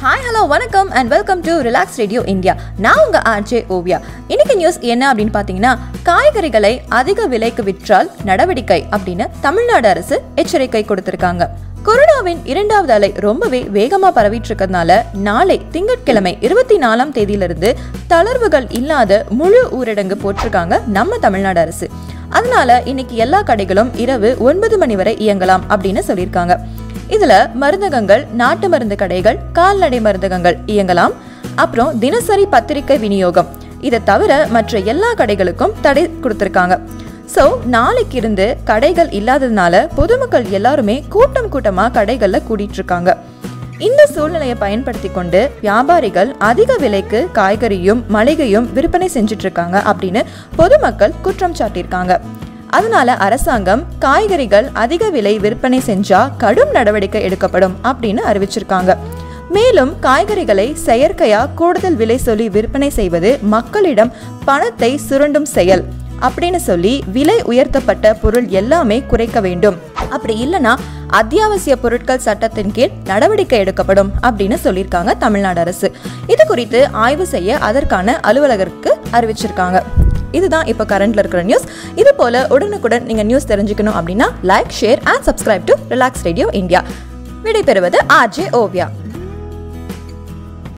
hi hello வணக்கம் and welcome to relax radio India நான் உங்க ஆர்ஜே ஓவியா இன்னைக்கு நியூஸ் என்ன அப்படின்னு பார்த்தீங்கன்னா காய்கறிகளை அதிக விலைக்கு விற்றால் நடவடிக்கை அப்படின்னு தமிழ்நாடு அரசு எச்சரிக்கை கொடுத்திருக்காங்க கொரோனாவின் இரண்டாவது அலை ரொம்பவே வேகமா பரவிட்டு இருக்கிறதுனால நாளை திங்கட்கிழமை இருபத்தி நாலாம் தேதியிலிருந்து தளர்வுகள் இல்லாத முழு ஊரடங்கு போட்டிருக்காங்க நம்ம தமிழ்நாடு அரசு அதனால இன்னைக்கு எல்லா கடைகளும் இரவு ஒன்பது மணி வரை இயங்கலாம் அப்படின்னு சொல்லியிருக்காங்க இதுல மருந்தகங்கள் நாட்டு மருந்து கடைகள் கால்நடை மருந்தகங்கள் இயங்கலாம் அப்புறம் தினசரி பத்திரிகை விநியோகம் இதை தவிர மற்ற எல்லா கடைகளுக்கும் தடை கொடுத்திருக்காங்க ஸோ நாளைக்கு இருந்து கடைகள் இல்லாததுனால பொதுமக்கள் எல்லாருமே கூட்டம் கூட்டமா கடைகள்ல கூடிட்டு இருக்காங்க இந்த சூழ்நிலையை பயன்படுத்தி கொண்டு வியாபாரிகள் அதிக விலைக்கு காய்கறியும் மளிகையும் விற்பனை செஞ்சுட்டு இருக்காங்க அப்படின்னு பொதுமக்கள் குற்றம் சாட்டியிருக்காங்க அதனால அரசாங்கம் காய்கறிகள் அதிக விலை விற்பனை செஞ்சா கடும் நடவடிக்கை எடுக்கப்படும் அப்படின்னு அறிவிச்சிருக்காங்க மேலும் காய்கறிகளை செயற்கையா கூடுதல் விலை சொல்லி விற்பனை செய்வது மக்களிடம் பணத்தை சுரண்டும் செயல் அப்படின்னு சொல்லி விலை உயர்த்தப்பட்ட பொருள் எல்லாமே குறைக்க வேண்டும் அப்படி இல்லைன்னா அத்தியாவசிய பொருட்கள் சட்டத்தின் கீழ் நடவடிக்கை எடுக்கப்படும் அப்படின்னு சொல்லியிருக்காங்க தமிழ்நாடு அரசு இது குறித்து ஆய்வு செய்ய அதற்கான அலுவலகருக்கு அறிவிச்சிருக்காங்க இதுதான் இப்போ கரண்ட்ல இருக்கிற நியூஸ் இது போல உடனுக்குடன் நீங்க நியூஸ் தெரிஞ்சுக்கணும் அப்படின்னா like share and subscribe to relax radio India விடைபெறுவது ஆர்ஜே ஓவியா